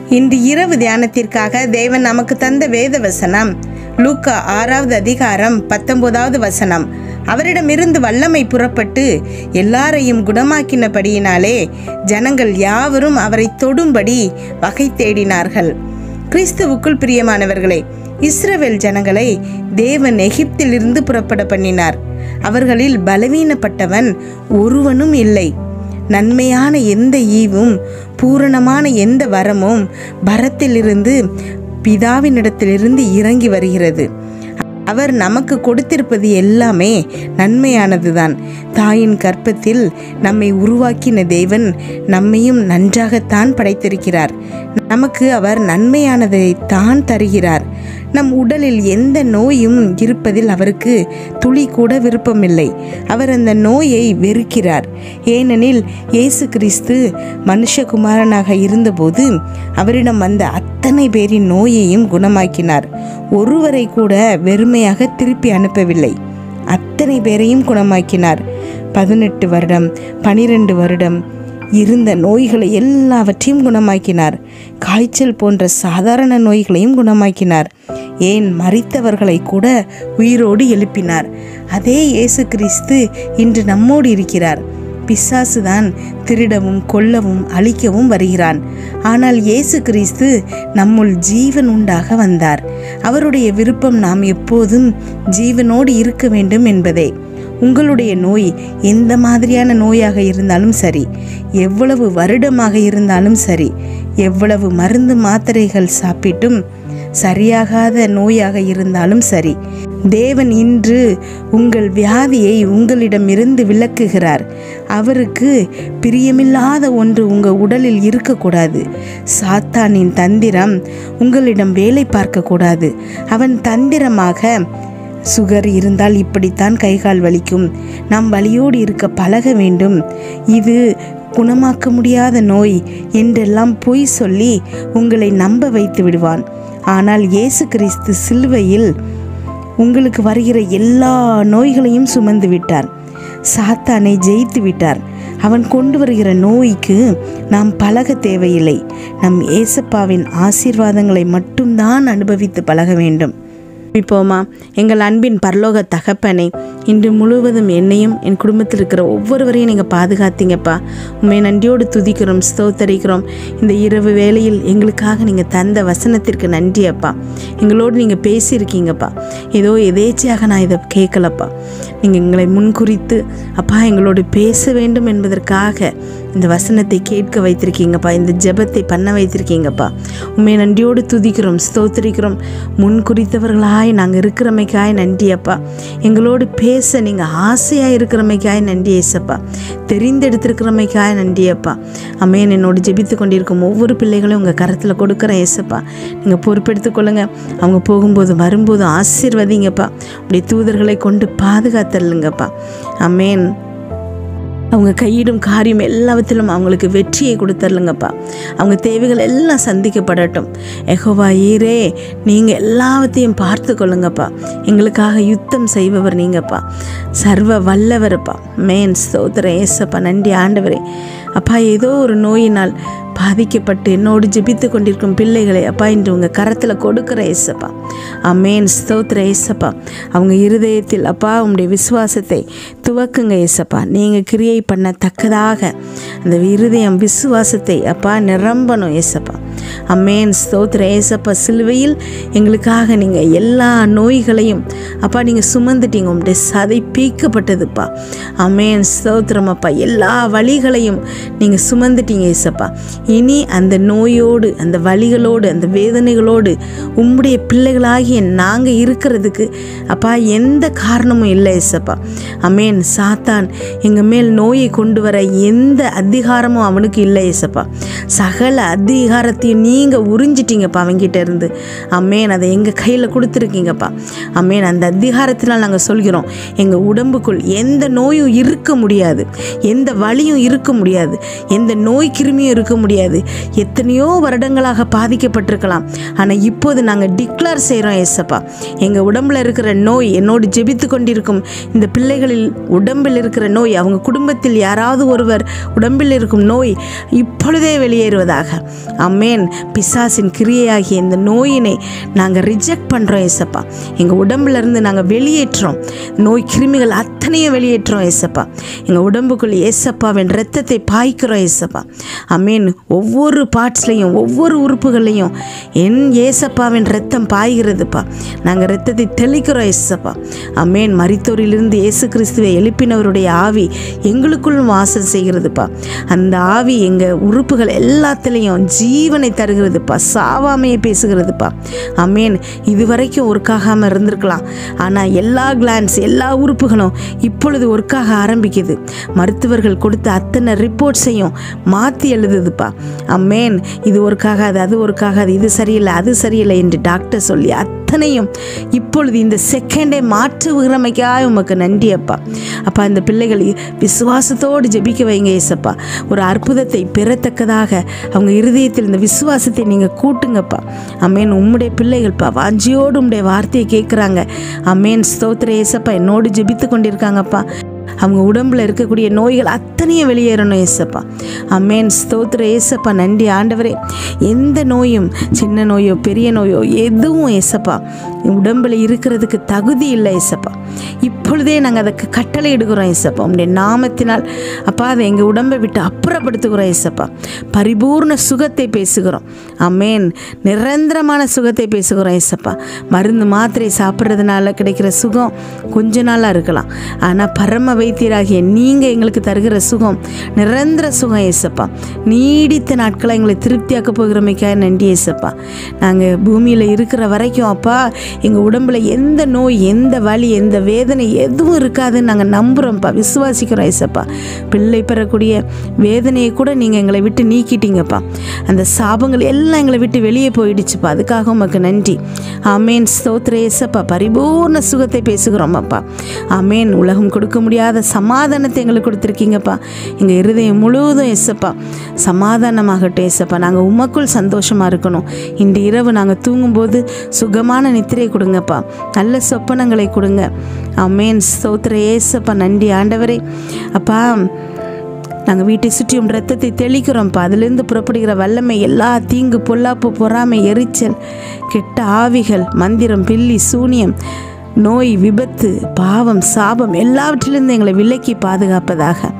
இன்று இரவு தியானத்திற்காக தேவன் நமக்கு தந்த வேத வசனம் லூக்கா ஆறாவது அதிகாரம் பத்தொன்பதாவது வசனம் அவரிடமிருந்து வல்லமை புறப்பட்டு எல்லாரையும் குணமாக்கினபடியினாலே ஜனங்கள் யாவரும் அவரை தொடும்படி வகை தேடினார்கள் கிறிஸ்துவுக்குள் பிரியமானவர்களே இஸ்ரவேல் ஜனங்களை தேவன் எகிப்திலிருந்து புறப்பட பண்ணினார் அவர்களில் பலவீனப்பட்டவன் ஒருவனும் இல்லை நன்மையான எந்த ஈவும் பூரணமான எந்த வரமும் பரத்திலிருந்து பிதாவினிடத்திலிருந்து இறங்கி வருகிறது அவர் நமக்கு கொடுத்திருப்பது எல்லாமே நன்மையானதுதான் தாயின் கற்பத்தில் நம்மை உருவாக்கின தேவன் நம்மையும் நன்றாகத்தான் படைத்திருக்கிறார் நமக்கு அவர் நன்மையானதை தான் தருகிறார் நம் உடலில் எந்த நோயும் இருப்பதில் அவருக்கு துளி கூட விருப்பமில்லை அவர் அந்த நோயை வெறுக்கிறார் ஏனெனில் இயேசு கிறிஸ்து மனுஷகுமாரனாக இருந்தபோது அவரிடம் வந்த அத்தனை பேரின் நோயையும் குணமாக்கினார் ஒருவரை கூட வெறுமையாக திருப்பி அனுப்பவில்லை அத்தனை பேரையும் குணமாக்கினார் பதினெட்டு வருடம் பனிரெண்டு வருடம் இருந்த நோய்களை எல்லாவற்றையும் குணமாக்கினார் காய்ச்சல் போன்ற சாதாரண நோய்களையும் குணமாக்கினார் ஏன் மறித்தவர்களை கூட உயிரோடு எழுப்பினார் அதே இயேசு கிறிஸ்து இன்று நம்மோடு இருக்கிறார் பிசாசுதான் திருடவும் கொல்லவும் அழிக்கவும் வருகிறான் ஆனால் இயேசு கிறிஸ்து நம்முள் ஜீவன் உண்டாக வந்தார் அவருடைய விருப்பம் நாம் எப்போதும் ஜீவனோடு இருக்க வேண்டும் என்பதே உங்களுடைய நோய் எந்த மாதிரியான நோயாக இருந்தாலும் சரி எவ்வளவு வருடமாக இருந்தாலும் சரி எவ்வளவு மருந்து மாத்திரைகள் சாப்பிட்டும் சரியாகாத நோயாக இருந்தாலும் சரி தேவன் இன்று உங்கள் வியாதியை உங்களிடமிருந்து விலக்குகிறார் அவருக்கு பிரியமில்லாத ஒன்று உங்கள் உடலில் இருக்கக்கூடாது சாத்தானின் தந்திரம் உங்களிடம் வேலை பார்க்கக்கூடாது அவன் தந்திரமாக சுகர் இருந்தால் இப்படித்தான் கைகால் வலிக்கும் நாம் வலியோடு இருக்க பழக வேண்டும் இது குணமாக்க முடியாத நோய் என்றெல்லாம் பொய் சொல்லி உங்களை நம்ப வைத்து விடுவான் ஆனால் இயேசு கிறிஸ்து சிலுவையில் உங்களுக்கு வருகிற எல்லா நோய்களையும் சுமந்து விட்டார் சாத்தானை ஜெயித்து விட்டார் அவன் கொண்டு வருகிற நோய்க்கு நாம் பழக தேவையில்லை நம் ஏசப்பாவின் ஆசீர்வாதங்களை மட்டும்தான் அனுபவித்து பழக வேண்டும் இப்போமா எங்கள் அன்பின் பரலோக தகப்பனை இன்று முழுவதும் என்னையும் என் குடும்பத்தில் இருக்கிற ஒவ்வொருவரையும் நீங்கள் பாதுகாத்தீங்கப்பா உண்மை நன்றியோடு துதிக்கிறோம் ஸ்தோத்தரிக்கிறோம் இந்த இரவு வேளையில் எங்களுக்காக நீங்கள் தந்த வசனத்திற்கு நன்றி அப்பா எங்களோடு நீங்கள் பேசியிருக்கீங்கப்பா ஏதோ எதேச்சையாக நான் இதை கேட்கலப்பா நீங்கள் எங்களை முன்குறித்து அப்பா எங்களோடு பேச வேண்டும் என்பதற்காக இந்த வசனத்தை கேட்க வைத்திருக்கீங்கப்பா இந்த ஜெபத்தை பண்ண வைத்திருக்கீங்கப்பா உண்மை நன்றியோடு துதிக்கிறோம் ஸ்தோத்திரிக்கிறோம் முன் குறித்தவர்களாய் நாங்கள் இருக்கிறமைக்காய் நன்றி அப்பா எங்களோடு பேச நீங்கள் ஆசையாக இருக்கிறமைக்காய் நன்றி ஏசப்பா தெரிந்தெடுத்திருக்கிறமைக்காய் நன்றி அப்பா அம்மேன் என்னோடு ஜெபித்து கொண்டிருக்கும் ஒவ்வொரு பிள்ளைகளையும் உங்கள் கரத்தில் கொடுக்குறேன் ஏசப்பா நீங்கள் பொறுப்பெடுத்துக் கொள்ளுங்க அவங்க போகும்போது வரும்போது ஆசீர்வதிங்கப்பா அப்படி தூதர்களை கொண்டு பாதுகாத்தல்லுங்கப்பா அம்மேன் அவங்க கையிடும் காரியம் எல்லாவற்றிலும் அவங்களுக்கு வெற்றியை கொடுத்துர்லுங்கப்பா அவங்க தேவைகள் எல்லாம் சந்திக்கப்படட்டும் எகோவா ஈரே நீங்கள் எல்லாவற்றையும் பார்த்து கொள்ளுங்கப்பா எங்களுக்காக யுத்தம் செய்பவர் நீங்கப்பா சர்வ வல்லவரப்பா மேன் ஸ்தோத்திர ஏசப்பா நன்றி ஆண்டவரே அப்பா ஏதோ ஒரு நோயினால் பாதிக்கப்பட்டு என்னோடு ஜெபித்து கொண்டிருக்கும் பிள்ளைகளை அப்பா இன்று உங்கள் கரத்தில் கொடுக்குற ஏசப்பா அம்மேன் ஸ்தோத்திர ஏசப்பா அவங்க இருதயத்தில் அப்பா உங்களுடைய விசுவாசத்தை துவக்குங்க ஏசப்பா நீங்கள் கிரியை பண்ணத்தக்கதாக அந்த இருதயம் விசுவாசத்தை அப்பா நிரம்பணும் ஏசப்பா அம்மேன் ஸ்தோத்திர ஏசப்பா சிலுவையில் எங்களுக்காக நீங்கள் எல்லா நோய்களையும் அப்பா நீங்கள் சுமந்துட்டீங்க உங்களுடைய சதை பீக்கப்பட்டதுப்பா அம்மேன் ஸ்தோத்திரம் அப்பா எல்லா வழிகளையும் நீங்கள் சுமந்துட்டீங்க ஏசப்பா இனி அந்த நோயோடு அந்த வழிகளோடு அந்த வேதனைகளோடு உம்முடைய பிள்ளைகளாகிய நாங்கள் இருக்கிறதுக்கு அப்பா எந்த காரணமும் இல்லை ஏசப்பா அமேன் சாத்தான் எங்கள் மேல் நோயை கொண்டு வர எந்த அதிகாரமும் அவனுக்கு இல்லை ஏசப்பா சகல அதிகாரத்தையும் நீங்கள் உறிஞ்சிட்டீங்கப்பா அவங்கிட்ட இருந்து அம்மேன் அதை எங்கள் கையில் கொடுத்துருக்கீங்கப்பா அம்மேன் அந்த அதிகாரத்தினால் நாங்கள் சொல்கிறோம் எங்கள் உடம்புக்குள் எந்த நோயும் வியாதியும் இருக்க முடியாது எந்த வலியும் இருக்க முடியாது எந்த நோய் கிருமியும் இருக்க முடியாது எத்தனையோ வருடங்களாக பாதிக்கப்பட்டிருக்கலாம் ஆனால் இப்போது நாங்கள் டிக்ளேர் செய்கிறோம் ஏசப்பா எங்கள் உடம்புல இருக்கிற நோய் என்னோடு ஜெபித்து கொண்டிருக்கும் இந்த பிள்ளைகளில் உடம்பில் இருக்கிற நோய் அவங்க குடும்பத்தில் யாராவது ஒருவர் உடம்பில் இருக்கும் நோய் இப்பொழுதே வெளியேறுவதாக அம்மேன் பிசாசின் கிரியையாகிய இந்த நோயினை நாங்கள் ரிஜெக்ட் பண்ணுறோம் ஏசப்பா எங்கள் உடம்புல இருந்து நாங்கள் வெளியேற்றுறோம் நோய் கிருமிகள் அத்தனையும் வெளியேற்றுறோம் ஏசப்பா எங்கள் உடம்புக்குள் ஏசப்பாவின் ரத்தத்தை பாய்க்கிறோம் ஏசப்பா அம்மேன் ஒவ்வொரு பார்ட்ஸ்லையும் ஒவ்வொரு உறுப்புகள்லையும் என் ஏசப்பாவின் ரத்தம் பாய்கிறதுப்பா நாங்கள் ரத்தத்தை தெளிக்கிறோம் ஏசப்பா அம்மேன் மரித்தோரிலிருந்து இயேசு கிறிஸ்துவை எழுப்பினவருடைய ஆவி எங்களுக்குள்ளும் வாசல் செய்கிறதுப்பா அந்த ஆவி எங்கள் உறுப்புகள் எல்லாத்துலேயும் ஜீவனை தருகிறதுப்பா சாவாமையை பேசுகிறதுப்பா அம்மேன் இதுவரைக்கும் ஒர்க்காகாமல் இருந்திருக்கலாம் ஆனால் எல்லா கிளான்ஸ் எல்லா உறுப்புகளும் இப்பொழுது ஒர்க்காக ஆரம்பிக்குது மருத்துவர்கள் கொடுத்த அத்தனை ரிப்போர்ட்ஸையும் மாற்றி எழுதுதுப்பா அம்மேன் இது ஒர்க்காகாது அது ஒர்க்காகாது இது சரியில்லை அது சரியில்லை என்று டாக்டர் சொல்லி அத்தனையும் இப்பொழுது இந்த செகண்டே மாற்றுகிறமைக்காக உமக்கு நன்றி அப்பா அப்பா இந்த பிள்ளைகள் விசுவாசத்தோடு ஜெபிக்க வைங்க ஏசப்பா ஒரு அற்புதத்தை பெறத்தக்கதாக அவங்க இருதயத்தில் இந்த விசுவாசத்தை நீங்கள் கூட்டுங்கப்பா அம்மேன் உம்முடைய பிள்ளைகள்ப்பா வாஞ்சியோடு உம்முடைய வார்த்தையை கேட்குறாங்க அம்மேன் ஸ்தோத்திர ஏசப்பா என்னோடு ஜெபித்து கொண்டிருக்காங்கப்பா அவங்க உடம்புல இருக்கக்கூடிய நோய்கள் அத்தனையும் வெளியேறணும் ஏசப்பா அம்மேன் ஸ்தோத்திர ஏசப்பா நன்றி ஆண்டவரே எந்த நோயும் சின்ன நோயோ பெரிய நோயோ எதுவும் ஏசப்பா உடம்புல இருக்கிறதுக்கு தகுதி இல்லை ஏசப்பா இப்பொழுதே நாங்கள் அதுக்கு கட்டளை எடுக்கிறோம் ஏசப்பா உங்களுடைய நாமத்தினால் அப்பா அதை எங்கள் உடம்பை விட்டு அப்புறப்படுத்துகிறோம் ஏசப்பா பரிபூர்ண சுகத்தை பேசுகிறோம் அம்மேன் நிரந்தரமான சுகத்தை பேசுகிறோம் ஏசப்பா மருந்து மாத்திரை சாப்பிட்றதுனால கிடைக்கிற சுகம் கொஞ்ச நாளாக இருக்கலாம் ஆனால் பரம வைத்தியராகிய நீங்கள் எங்களுக்கு தருகிற சுகம் நிரந்தர சுகம் ஏசப்பா நீடித்த நாட்களை எங்களை திருப்தியாக்க போகிறமைக்காக நன்றி ஏசப்பா நாங்கள் பூமியில் இருக்கிற வரைக்கும் அப்பா எங்கள் உடம்புல எந்த நோய் எந்த வலி எந்த வேதனை எதுவும் இருக்காதுன்னு நாங்கள் நம்புகிறோம்ப்பா விசுவாசிக்கிறோம் ஏசப்பா பிள்ளை பெறக்கூடிய வேதனையை கூட நீங்கள் எங்களை விட்டு நீக்கிட்டீங்கப்பா அந்த சாபங்கள் எல்லாம் எங்களை விட்டு வெளியே போயிடுச்சுப்பா அதுக்காக உமக்கு நன்றி ஆமேன் ஸ்தோத்திர ஏசப்பா பரிபூர்ண சுகத்தை பேசுகிறோம் அப்பா ஆமேன் உலகம் கொடுக்க முடியாத சமாதானத்தை எங்களுக்கு கொடுத்துருக்கீங்கப்பா எங்கள் இருதயம் முழுவதும் ஏசப்பா சமாதானமாகட்டும் ஏசப்பா நாங்கள் உமக்குள் சந்தோஷமாக இருக்கணும் இன்று இரவு நாங்கள் தூங்கும்போது சுகமான நித்திரை கொடுங்கப்பா நல்ல சொப்பனங்களை கொடுங்க ஆமேன் ஸ்தோத்திர ஏசப்பா நன்றி ஆண்டவரே அப்பா நாங்கள் வீட்டை சுற்றியும் ரத்தத்தை தெளிக்கிறோம்ப்பா அதிலிருந்து புறப்படுகிற வல்லமை எல்லா தீங்கு பொல்லாப்பு பொறாமை எரிச்சல் கெட்ட ஆவிகள் மந்திரம் பில்லி சூனியம் நோய் விபத்து பாவம் சாபம் எல்லாவற்றிலிருந்து எங்களை விலக்கி பாதுகாப்பதாக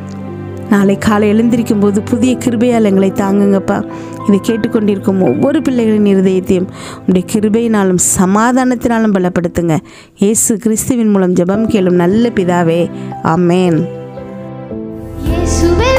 நாளை காலை எழுந்திருக்கும் போது புதிய கிருபையால் எங்களை தாங்குங்கப்பா இதை கேட்டுக்கொண்டிருக்கும் ஒவ்வொரு பிள்ளைகளின் இருதயத்தையும் உடைய கிருபையினாலும் சமாதானத்தினாலும் பலப்படுத்துங்க இயேசு கிறிஸ்துவின் மூலம் ஜெபம் கேளும் நல்ல பிதாவே ஆமேன் இயேசுவே